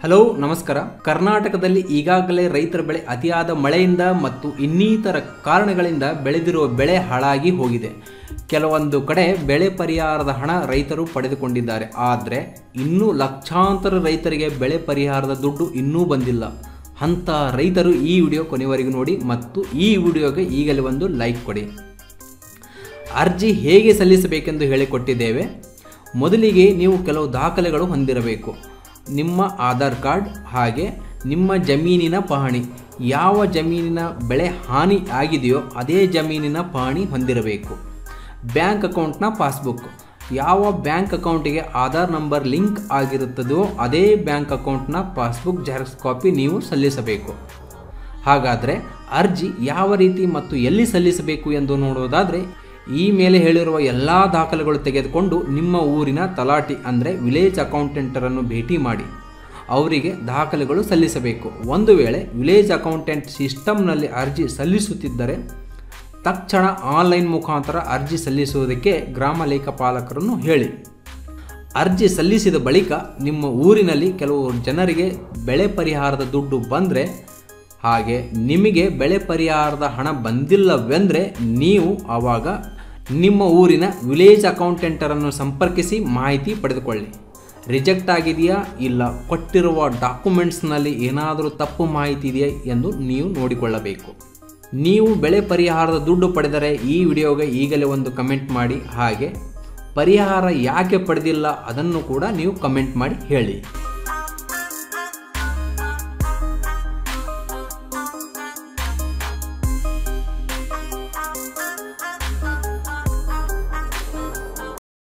hello ನಮಸ್ಕಾರ ಕರ್ನಾಟಕದಲ್ಲಿ ಈಗಾಗಲೇ ರೈತರ ಬೆಳೆ ಅತಿಯಾದ ಮಳೆಯಿಂದ ಮತ್ತು ಇನ್ನಿತರ ಕಾರಣಗಳಿಂದ ಬೆಳೆದಿರುವ ಬೆಳೆ ಹಾಳಾಗಿ ಹೋಗಿದೆ ಕೆಲವೊಂದು ಕಡೆ ಬೆಳೆ ಪರಿಹಾರದ ಹಣ ರೈತರು ಪಡೆದುಕೊಂಡಿದ್ದಾರೆ ಆದರೆ ಇನ್ನೂ ಲಕ್ಷಾಂತರ ರೈತರಿಗೆ ಬೆಳೆ ಪರಿಹಾರದ ದುಡ್ಡು ಇನ್ನೂ ಬಂದಿಲ್ಲ ಅಂಥ ರೈತರು ಈ ವಿಡಿಯೋ ಕೊನೆವರೆಗೂ ನೋಡಿ ಮತ್ತು ಈ ವಿಡಿಯೋಗೆ ಈಗಲೇ ಒಂದು ಲೈಕ್ ಕೊಡಿ ಅರ್ಜಿ ಹೇಗೆ ಸಲ್ಲಿಸಬೇಕೆಂದು ಹೇಳಿಕೊಟ್ಟಿದ್ದೇವೆ ಮೊದಲಿಗೆ ನೀವು ಕೆಲವು ದಾಖಲೆಗಳು ಹೊಂದಿರಬೇಕು ನಿಮ್ಮ ಆಧಾರ್ ಕಾರ್ಡ್ ಹಾಗೆ ನಿಮ್ಮ ಜಮೀನಿನ ಪಹಣಿ ಯಾವ ಜಮೀನಿನ ಬೆಳೆ ಹಾನಿ ಆಗಿದೆಯೋ ಅದೇ ಜಮೀನಿನ ಪಹಣಿ ಹೊಂದಿರಬೇಕು ಬ್ಯಾಂಕ್ ಅಕೌಂಟ್ನ ಪಾಸ್ಬುಕ್ ಯಾವ ಬ್ಯಾಂಕ್ ಅಕೌಂಟಿಗೆ ಆಧಾರ್ ನಂಬರ್ ಲಿಂಕ್ ಆಗಿರುತ್ತದೋ ಅದೇ ಬ್ಯಾಂಕ್ ಅಕೌಂಟ್ನ ಪಾಸ್ಬುಕ್ ಜೆರಾಕ್ಸ್ ಕಾಪಿ ನೀವು ಸಲ್ಲಿಸಬೇಕು ಹಾಗಾದರೆ ಅರ್ಜಿ ಯಾವ ರೀತಿ ಮತ್ತು ಎಲ್ಲಿ ಸಲ್ಲಿಸಬೇಕು ಎಂದು ನೋಡುವುದಾದರೆ ಈ ಮೇಲೆ ಹೇಳಿರುವ ಎಲ್ಲ ದಾಖಲೆಗಳು ತೆಗೆದುಕೊಂಡು ನಿಮ್ಮ ಊರಿನ ತಲಾಟಿ ಅಂದರೆ ವಿಲೇಜ್ ಅಕೌಂಟೆಂಟರನ್ನು ಭೇಟಿ ಮಾಡಿ ಅವರಿಗೆ ದಾಖಲೆಗಳು ಸಲ್ಲಿಸಬೇಕು ಒಂದು ವೇಳೆ ವಿಲೇಜ್ ಅಕೌಂಟೆಂಟ್ ಸಿಸ್ಟಮ್ನಲ್ಲಿ ಅರ್ಜಿ ಸಲ್ಲಿಸುತ್ತಿದ್ದರೆ ತಕ್ಷಣ ಆನ್ಲೈನ್ ಮುಖಾಂತರ ಅರ್ಜಿ ಸಲ್ಲಿಸುವುದಕ್ಕೆ ಗ್ರಾಮ ಲೇಖಪಾಲಕರನ್ನು ಹೇಳಿ ಅರ್ಜಿ ಸಲ್ಲಿಸಿದ ಬಳಿಕ ನಿಮ್ಮ ಊರಿನಲ್ಲಿ ಕೆಲವು ಜನರಿಗೆ ಬೆಳೆ ಪರಿಹಾರದ ದುಡ್ಡು ಬಂದರೆ ಹಾಗೆ ನಿಮಗೆ ಬೆಳೆ ಪರಿಹಾರದ ಹಣ ಬಂದಿಲ್ಲವೆಂದರೆ ನೀವು ಆವಾಗ ನಿಮ್ಮ ಊರಿನ ವಿಲೇಜ್ ಅಕೌಂಟೆಂಟರನ್ನು ಸಂಪರ್ಕಿಸಿ ಮಾಹಿತಿ ಪಡೆದುಕೊಳ್ಳಿ ರಿಜೆಕ್ಟ್ ಆಗಿದೆಯಾ ಇಲ್ಲ ಕೊಟ್ಟಿರುವ ಡಾಕ್ಯುಮೆಂಟ್ಸ್ನಲ್ಲಿ ಏನಾದರೂ ತಪ್ಪು ಮಾಹಿತಿ ಇದೆಯಾ ಎಂದು ನೀವು ನೋಡಿಕೊಳ್ಳಬೇಕು ನೀವು ಬೆಳೆ ಪರಿಹಾರದ ದುಡ್ಡು ಪಡೆದರೆ ಈ ವಿಡಿಯೋಗೆ ಈಗಲೇ ಒಂದು ಕಮೆಂಟ್ ಮಾಡಿ ಹಾಗೆ ಪರಿಹಾರ ಯಾಕೆ ಪಡೆದಿಲ್ಲ ಅದನ್ನು ಕೂಡ ನೀವು ಕಮೆಂಟ್ ಮಾಡಿ ಹೇಳಿ